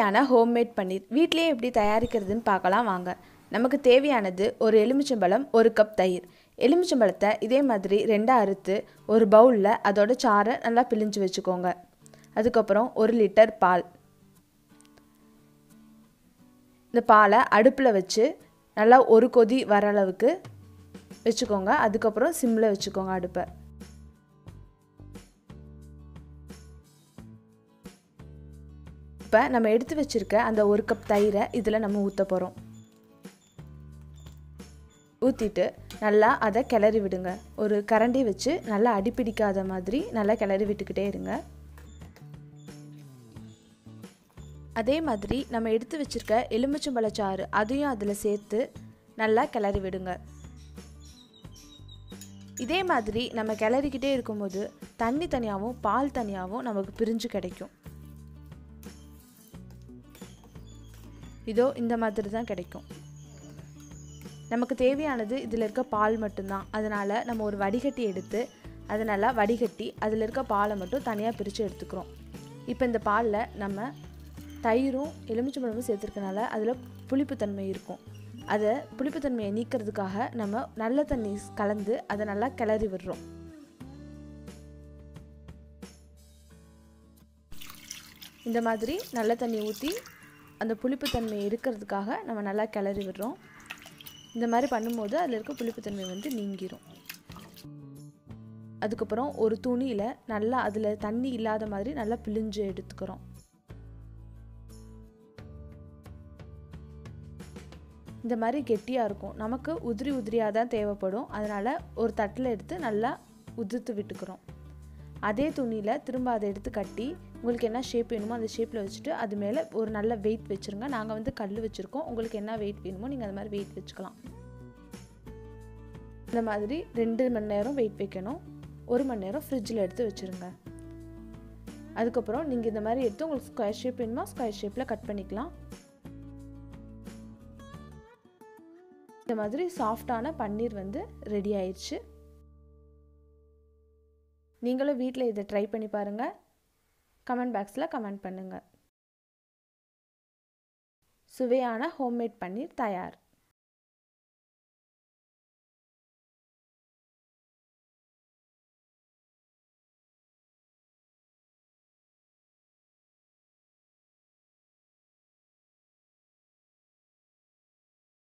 சுவையான ஹோம்மேட் பன்னீர் வீட்லேயே எப்படி தயாரிக்கிறதுன்னு பார்க்கலாம் வாங்க நமக்கு தேவையானது ஒரு எலுமிச்சம்பழம் ஒரு கப் தயிர் எலுமிச்சம்பழத்தை இதே மாதிரி ரெண்டாக அறுத்து ஒரு பவுலில் அதோட சாறை நல்லா பிழிஞ்சு வச்சுக்கோங்க அதுக்கப்புறம் ஒரு லிட்டர் பால் இந்த பாலை அடுப்பில் வச்சு நல்லா ஒரு கொதி வர அளவுக்கு வச்சுக்கோங்க அதுக்கப்புறம் சிம்மில் வச்சுக்கோங்க அடுப்பை இப்போ நம்ம எடுத்து வச்சுருக்க அந்த ஒரு கப் தயிரை இதில் நம்ம ஊற்ற போகிறோம் ஊற்றிட்டு நல்லா அதை கிளறி விடுங்க ஒரு கரண்டி வச்சு நல்லா அடிப்பிடிக்காத மாதிரி நல்லா கிளறி விட்டுக்கிட்டே இருங்க அதே மாதிரி நம்ம எடுத்து வச்சுருக்க எலுமிச்சம்பழச்சாறு அதையும் அதில் சேர்த்து நல்லா கிளறி விடுங்க இதே மாதிரி நம்ம கிளறிக்கிட்டே இருக்கும்போது தண்ணி தனியாகவும் பால் தனியாகவும் நமக்கு பிரிஞ்சு கிடைக்கும் இதோ இந்த மாதிரி தான் கிடைக்கும் நமக்கு தேவையானது இதில் இருக்க பால் மட்டும்தான் அதனால் நம்ம ஒரு வடிகட்டி எடுத்து அதை நல்லா வடிகட்டி அதில் இருக்க பாலை மட்டும் தனியாக பிரித்து எடுத்துக்கிறோம் இப்போ இந்த பாலில் நம்ம தயிரும் எலுமிச்சம்பழமும் சேர்த்துருக்கனால அதில் புளிப்புத்தன்மை இருக்கும் அதை புளிப்புத்தன்மையை நீக்கிறதுக்காக நம்ம நல்ல தண்ணி கலந்து அதை நல்லா கிளறி விடுறோம் இந்த மாதிரி நல்ல தண்ணி ஊற்றி அந்த புளிப்புத்தன்மை இருக்கிறதுக்காக நம்ம நல்லா கிளறி விடுறோம் இந்த மாதிரி பண்ணும்போது அதில் இருக்க புளிப்புத்தன்மை வந்து நீங்கிரும் அதுக்கப்புறம் ஒரு துணியில் நல்லா அதில் தண்ணி இல்லாத மாதிரி நல்லா பிழிஞ்சு எடுத்துக்கிறோம் இந்த மாதிரி கெட்டியாக இருக்கும் நமக்கு உதிரி உதிரியாக தான் தேவைப்படும் அதனால் ஒரு தட்டில் எடுத்து நல்லா உதிர்த்து விட்டுக்கிறோம் அதே துணியில் திரும்ப அதை எடுத்து கட்டி உங்களுக்கு என்ன ஷேப் வேணுமோ அந்த ஷேப்பில் வச்சுட்டு அது மேலே ஒரு நல்ல வெயிட் வச்சுருங்க நாங்கள் வந்து கல் வச்சுருக்கோம் உங்களுக்கு என்ன வெயிட் வேணுமோ நீங்கள் அது மாதிரி வெயிட் வச்சுக்கலாம் இந்த மாதிரி ரெண்டு மணி நேரம் வெயிட் வைக்கணும் ஒரு மணி நேரம் ஃப்ரிட்ஜில் எடுத்து வச்சுருங்க அதுக்கப்புறம் நீங்கள் இந்த மாதிரி எடுத்து உங்களுக்கு ஸ்கொயர் ஷேப் வேணுமா ஸ்கொயர் ஷேப்பில் கட் பண்ணிக்கலாம் இந்த மாதிரி சாஃப்டான பன்னீர் வந்து ரெடி ஆயிடுச்சு நீங்களும் வீட்டில் இதை ட்ரை பண்ணி பாருங்கள் கமெண்ட் பாக்ஸில் கமெண்ட் பண்ணுங்கள் சுவையான ஹோம்மேட் பன்னீர் தயார்